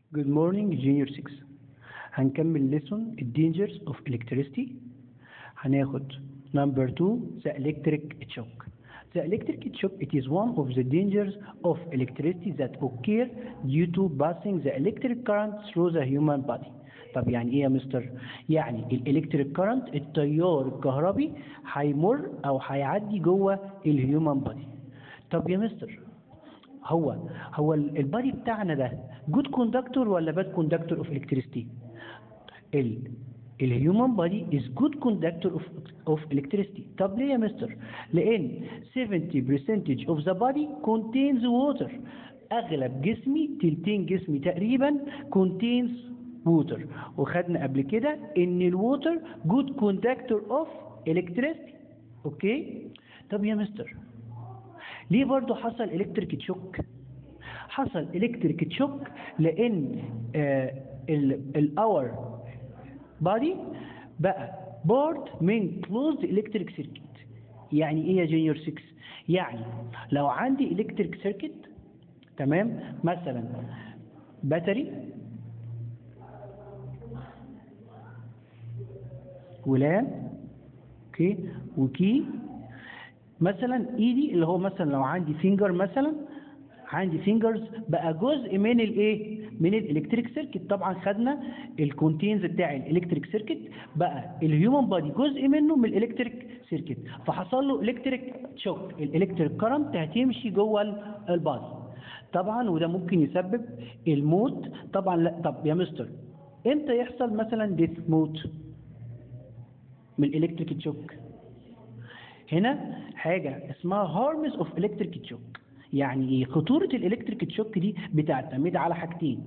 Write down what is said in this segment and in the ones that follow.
Good morning junior 6 هنكمل lesson dangers of electricity هناخد number 2 the electric shock The electric shock it is one of the dangers of electricity that occur due to passing the electric current through the human body طب يعني ايه يا مستر يعني الالكتريك كارنت التيار الكهربي هيمر او هيعدي جوه الهيومن بادي طب يا مستر هو هو البادي بتاعنا ده جود كوندكتور ولا باد كوندكتور اوف الكتريستي ال الهيومن بادي از جود كوندكتور اوف اوف الكتريستي طب ليه يا مستر لان 70% اوف ذا بادي contains ووتر اغلب جسمي تلتين جسمي تقريبا contains ووتر وخدنا قبل كده ان الووتر جود كوندكتور اوف الكتريستي اوكي طب يا مستر ليه برضو حصل الكتريك تشوك حصل الكتريك تشوك لان الاور بادي بقى بورد من كلوزد الكتريك سيركت يعني ايه يا جونيور 6 يعني لو عندي الكتريك سيركت تمام مثلا باتري ولان اوكي وكي مثلا ايدي اللي هو مثلا لو عندي فينجر مثلا عندي فينجرز بقى جزء من الايه من الالكتريك سيركت طبعا خدنا الكونتينز بتاع الالكتريك سيركت بقى الهيومن بادي جزء منه من الالكتريك سيركت فحصل له الكتريك شوك الالكتريك كرنت هتمشي جوه البادي طبعا وده ممكن يسبب الموت طبعا لا طب يا مستر امتى يحصل مثلا ديث موت من الالكتريك شوك هنا حاجة اسمها هارمز اوف الكتريك شوك يعني ايه خطورة الالكتريك شوك دي بتعتمد على حاجتين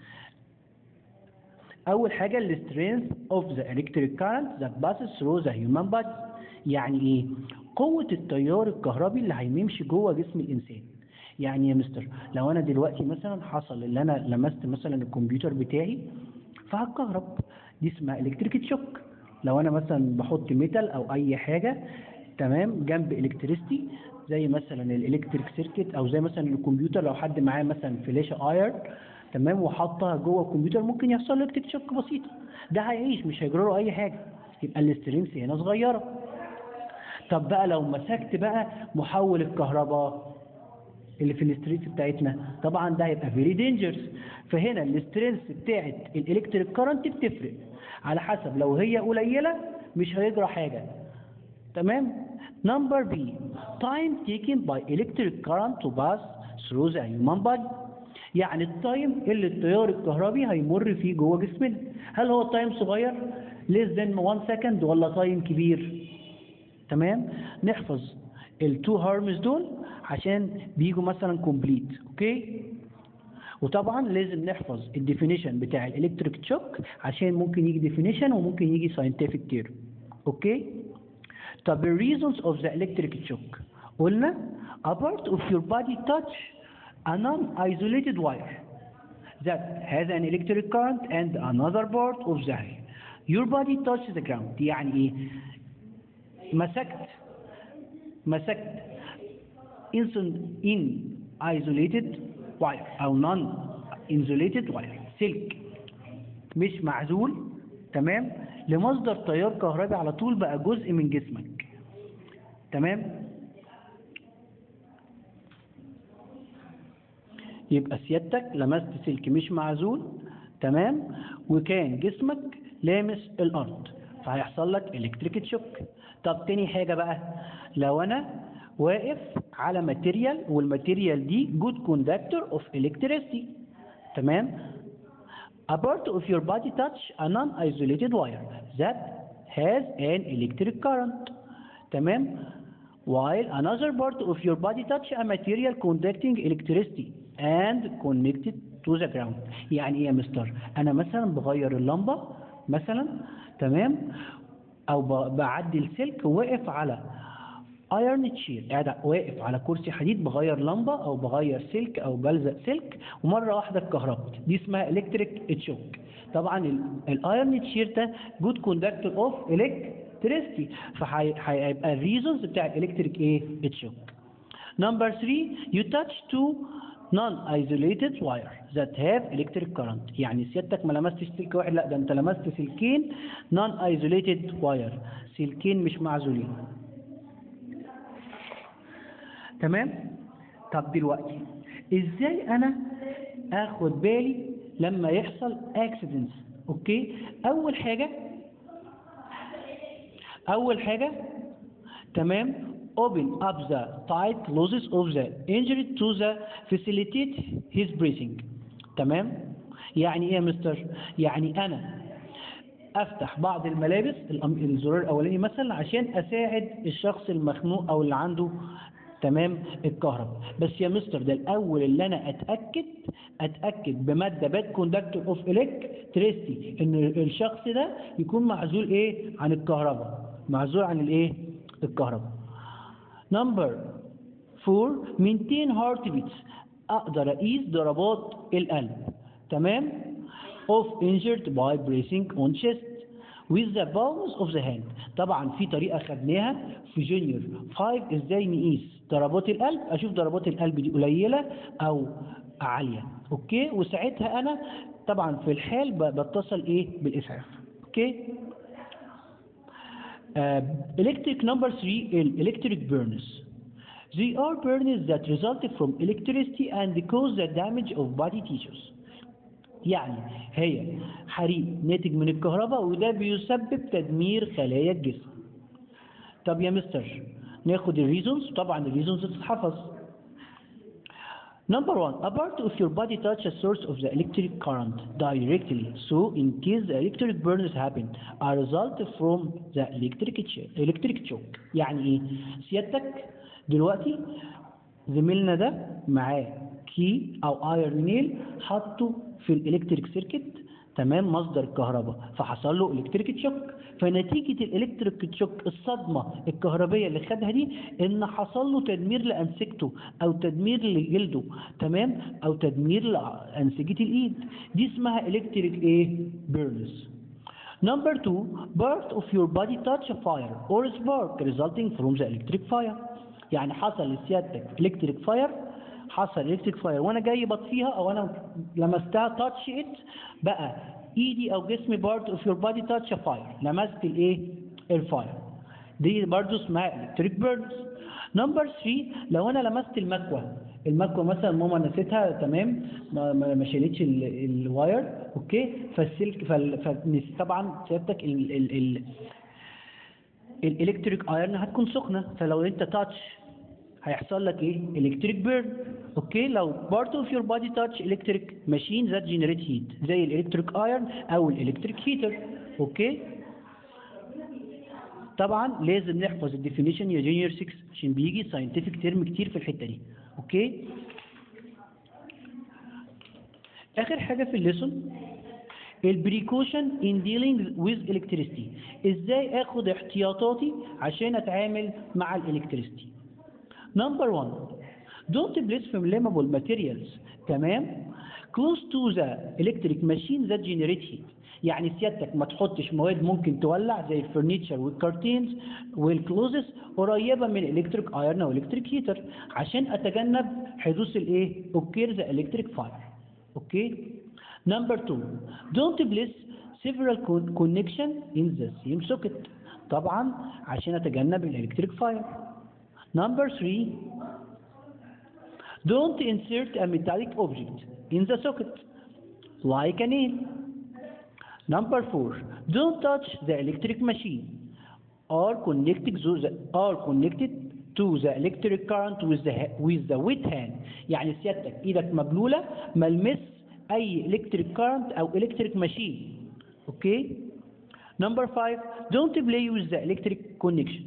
اول حاجة السترينث اوف ذا الكتريك كارنت ذات باسز ثرو ذا هيومن بادي يعني ايه قوة التيار الكهربي اللي هيمشي جوه جسم الانسان يعني يا مستر لو انا دلوقتي مثلا حصل اللي انا لمست مثلا الكمبيوتر بتاعي فهتكهرب دي اسمها الكتريك شوك لو انا مثلا بحط ميتال او اي حاجه تمام جنب الكتريستي زي مثلا الالكتريك سيركت او زي مثلا الكمبيوتر لو حد معاه مثلا فلاشه ايرن تمام وحطها جوه الكمبيوتر ممكن يحصل له الكتريك شوك بسيطه ده هيعيش مش هيجرى له اي حاجه يبقى الاسترينث هنا صغيره طب بقى لو مسكت بقى محول الكهرباء اللي في الاسترينث بتاعتنا طبعا ده هيبقى فيري دينجرس فهنا الاسترينث بتاعت الالكتريك كارنت بتفرق على حسب لو هي قليله مش هيجرى حاجه تمام نمبر بي time taken by electric current to pass through the human body يعني التايم اللي التيار الكهربي هيمر فيه جوه جسمنا هل هو تايم صغير less than 1 second ولا تايم كبير تمام نحفظ التو هارمز دول عشان بيجوا مثلا كومبليت اوكي وطبعا لازم نحفظ الديفينيشن بتاع الالكتريك شوك عشان ممكن يجي ديفينيشن وممكن يجي ساينتفك تيرم اوكي طب ال reasons of the electric shock قلنا a part of your body touch a non-isolated wire that has an electric current and another part of the your body touches the ground يعني ايه مسكت مسكت in, in isolated wire او non insulated wire سلك مش معزول تمام لمصدر تيار كهربي على طول بقى جزء من جسمك تمام يبقى سيادتك لمست سلك مش معزول تمام وكان جسمك لامس الارض فهيحصل لك الكتريك شوك طب تاني حاجة بقى لو انا واقف على ماتيريال والماتيريال دي جود كوندكتور اوف الكتريسيتي تمام A part of your body touch a non-isolated wire that has an electric current. تمام؟ While another part of your body touch a material conducting electricity and connected to the ground. يعني ايه يا مستر؟ أنا مثلا بغير اللمبة مثلا تمام؟ أو بعدي السلك واقف على ايرن تشير قاعد واقف على كرسي حديد بغير لمبه او بغير سلك او بلزق سلك ومره واحده اتكهربت دي اسمها الكتريك تشوك طبعا الايرن تشير ده جود كوندكتور اوف الكتريستي فهيبقى الريزونز بتاع الالكتريك ايه تشوك نمبر 3 you touch two non isolated wire that have electric current يعني سيادتك ما لمستش سلك واحد لا ده انت لمست سلكين non isolated wire سلكين مش معزولين تمام طب دلوقتي ازاي انا اخد بالي لما يحصل accidents اوكي اول حاجه اول حاجه تمام open up the tight closes of the injury to the facilitate his breathing تمام يعني ايه يا مستر يعني انا افتح بعض الملابس الأم- الزرار الاولاني مثلا عشان اساعد الشخص المخنوق او اللي عنده تمام الكهرباء بس يا مستر ده الاول اللي انا اتاكد اتاكد بماده باد كوندكتور اوف الكتريستي ان الشخص ده يكون معزول ايه عن الكهرباء معزول عن الايه الكهرباء نمبر 4 maintain heart beats اقدر اقيس ضربات القلب تمام of injured by bracing on chest with the palms of the hand طبعا في طريقه خدناها في جونيور 5 ازاي نقيس ضربات القلب اشوف ضربات القلب دي قليله او عاليه اوكي وساعتها انا طبعا في الحال ب- بتصل ايه بالاسعاف اوكي Uh, electric number three, el- electric burns. They are burns that result from electricity and cause the damage of body tissues. يعني هي حريق ناتج من الكهرباء وده بيسبب تدمير خلايا الجسم. طب يا مستر ناخد الريزونز طبعا الريزونز تتحفظ. Number one, a part of your body touch a source of the electric current directly. So, in case the electric burns happen, a result from the electric ch- electric shock. يعني ايه؟ سيادتك دلوقتي زميلنا ده معاه كي او ايرون نيل حطه في الالكتريك سيركت تمام مصدر الكهرباء فحصل له الكتريك شوك فنتيجه الالكتريك شوك الصدمه الكهربيه اللي خدها دي ان حصل له تدمير لانسجته او تدمير لجلده تمام او تدمير لانسجه الايد دي اسمها الكتريك ايه بيرنز Number two, part of your body touch a fire or spark resulting from the electric fire. يعني حصل لسيادتك electric fire حصل electric fire وانا جاي بطفيها او انا لمستها touch it بقى ايدي او جسمي part of your body touch a fire لمست الايه الفاير دي برضو اسمها electric burns نمبر 3 لو انا لمست المكوه المكوه مثلا ماما نسيتها تمام ما, ما ما شالتش ال- الواير اوكي فالسلك فال فنس- طبعا سيادتك ال ال ال الالكتريك ايرن هتكون سخنه فلو انت تاتش هيحصل لك ايه الكتريك بيرن اوكي لو بارت اوف يور بادي تاتش الكتريك ماشين ذات جنريت هيت زي الالكتريك ايرن او الالكتريك هيتر اوكي طبعا لازم نحفظ الديفينيشن يا جونيور 6 عشان بيجي ساينتفك ترم كتير في الحته دي اوكي اخر حاجه في الليسون البريكوشن ان ديلينج ويز الكتريستي ازاي اخد احتياطاتي عشان اتعامل مع الالكتريستي نمبر 1 don't place flammable materials تمام close to the electric machine that generate heat يعني سيادتك ما تحطش مواد ممكن تولع زي الفرنيتشر والكارتينز والكلوزس قريبه من الكتريك ايرن او الكتريك هيتر عشان اتجنب حدوث الايه اوكير ذا الكتريك فاير اوكي نمبر 2 don't place several con- connection in the same socket طبعا عشان اتجنب الالكتريك فاير نمبر 3 don't insert a metallic object in the socket like a nail Number four, don't touch the electric machine or connected to the, or connected to the electric current with the ha- with the wet hand. يعني سيادتك ايدك مبلولة ملمس اي electric current او electric machine. Okay? Number five, don't play with the electric connection.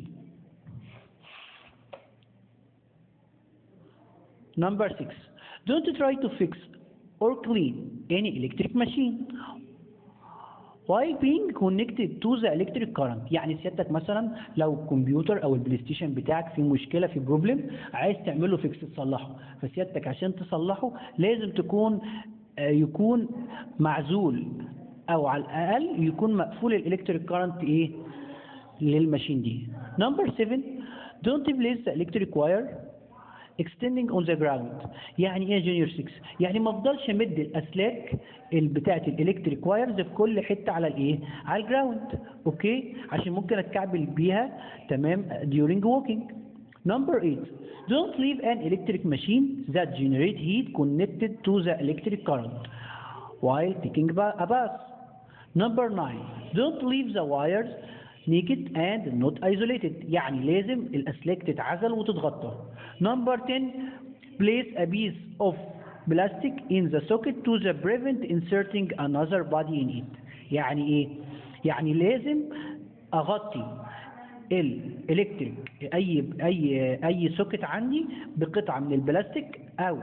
Number six, don't try to fix or clean any electric machine while being connected to the electric current يعني سيادتك مثلا لو الكمبيوتر او البلاي ستيشن بتاعك في مشكله في بروبلم عايز تعمله فيكس تصلحه فسيادتك عشان تصلحه لازم تكون آه، يكون معزول او على الاقل يكون مقفول الالكتريك كارنت ايه للماشين دي نمبر 7 don't place the electric wire extending on the ground يعني ايه جونيور 6 يعني ما افضلش امد الاسلاك بتاعه الالكتريك وايرز في كل حته على الايه على الجراوند اوكي عشان ممكن اتكعبل بيها تمام during walking number 8 don't leave an electric machine that generate heat connected to the electric current while taking a bath number 9 don't leave the wires naked and not isolated يعني لازم الأسلاك تتعزل وتتغطى number 10 place a piece of plastic in the socket to the prevent inserting another body in it يعني ايه يعني لازم اغطي الالكتريك اي اي اي سوكت عندي بقطعه من البلاستيك او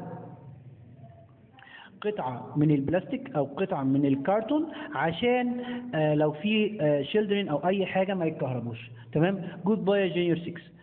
قطعة من البلاستيك أو قطعة من الكرتون عشان آه لو في آه شيلدرين أو أي حاجة ما يتكهربوش تمام جود باي يا جونيور 6